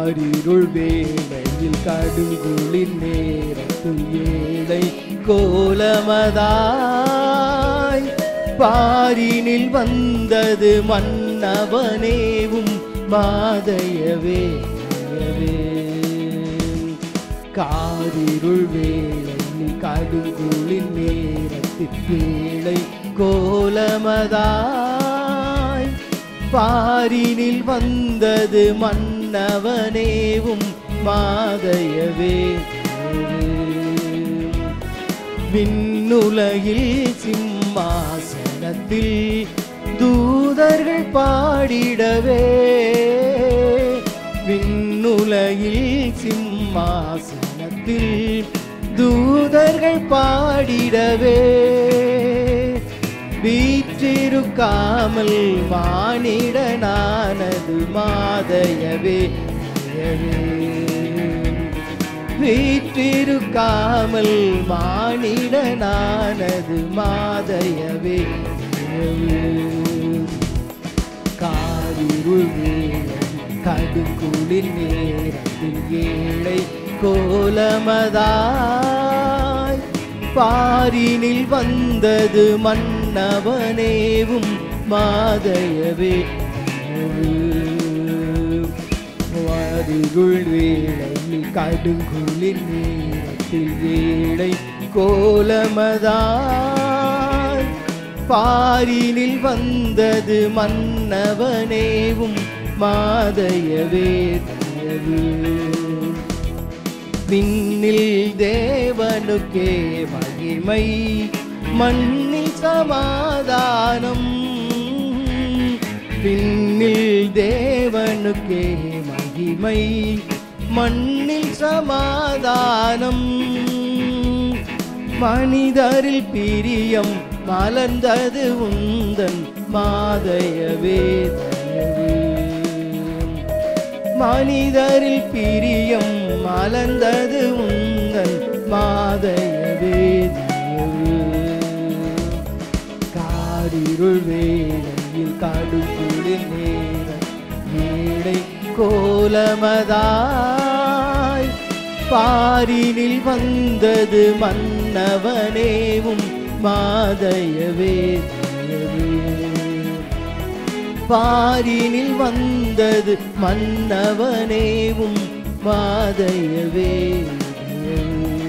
காரிருள் வேளையில் கடுங்குளிர் நேரத்தில் ஏழை கோலமதாய் பாரினில் வந்தது மன்னவனேவும் மாதையவே காரிருள் வேளையில் கடுங்குளிர் நேரத்தில் ஏழை கோலமதாய் பாரினில் வந்தது மன்னவனேவும் மாதையவே விண்ணுலகில் சிம்மாசனத்தில் தூதர்கள் பாடிடவே விண்ணுலகில் சிம்மாசனத்தில் தூதர்கள் பாடிடவே வீற்றிருக்காமல் மானிடனானது மாதையவே வீற்றிருக்காமல் மானிடனானது மாதையவே காரிருள் வேளையில் கடுங்குளிர் நேரத்தில் ஏழை கோலமதாய் பாரினில் வந்தது மன்னவனேவும் மாதையவே வாரிருள் வேளையில் கடுங்குளிர் நேரத்தில் ஏழை கோலமதாய் பாரினில் வந்தது மன்னவனேவும் மாதையவே விண்ணில் தேவனுக்கே மகிமை மண்ணில் சமாதானம் விண்ணில் தேவனுக்கே மகிமை மண்ணில் சமாதானம் மனிதரில் பிரியம் மலர்ந்தது உந்தன் மாதையவே மனிதரில் பிரியம் மலர்ந்தது உந்தன் மாதையவே காரிருள் வேளையில் கடுகுளிர் நேரம் ஏழை கோலமதாய் பாரினில் வந்தது மன்னவனேவும் மாதையவே பாரினில் வந்தது மன்னவனேவும் மாதையவே